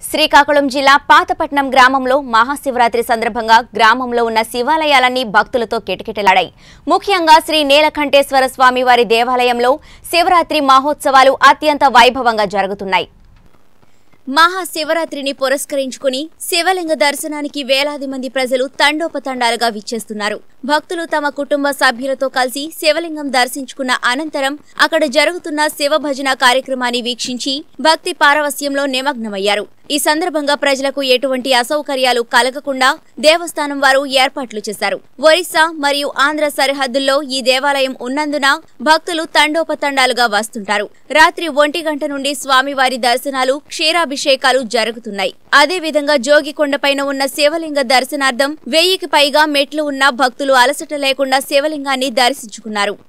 శ్రీకాకుళం జిల్లా పాతపట్నం గ్రామంలో మహాశివరాత్రి సందర్భంగా గ్రామంలో ఉన్న శివాలయాలన్నీ భక్తులతో కిటకిటలాడాయి ముఖ్యంగా శ్రీ నీలకంఠేశ్వర స్వామి వారి దేవాలయంలో శివరాత్రి మహోత్సవాలు అత్యంత వైభవంగా జరుగుతున్నాయి మహాశివరాత్రిని పురస్కరించుకుని శివలింగ దర్శనానికి వేలాది మంది ప్రజలు తండోపతండాలుగా విచ్చేస్తున్నారు భక్తులు తమ కుటుంబ సభ్యులతో కలిసి శివలింగం దర్శించుకున్న అనంతరం అక్కడ జరుగుతున్న శివ భజన కార్యక్రమాన్ని వీక్షించి భక్తి పారవస్యంలో నిమగ్నమయ్యారు ఈ సందర్భంగా ప్రజలకు ఎటువంటి అసౌకర్యాలు కలగకుండా దేవస్థానం వారు ఏర్పాట్లు చేశారు ఒరిస్సా మరియు ఆంధ్ర సరిహద్దుల్లో ఈ దేవాలయం ఉన్నందున భక్తులు తండోపతండాలుగా వస్తుంటారు రాత్రి ఒంటి గంట నుండి స్వామివారి దర్శనాలు క్షీరాభిషేకాలు జరుగుతున్నాయి అదేవిధంగా జోగికొండపైన ఉన్న శివలింగ దర్శనార్థం వెయ్యికి పైగా మెట్లు ఉన్న భక్తులు అలసట లేకుండా శివలింగాన్ని దర్శించుకున్నారు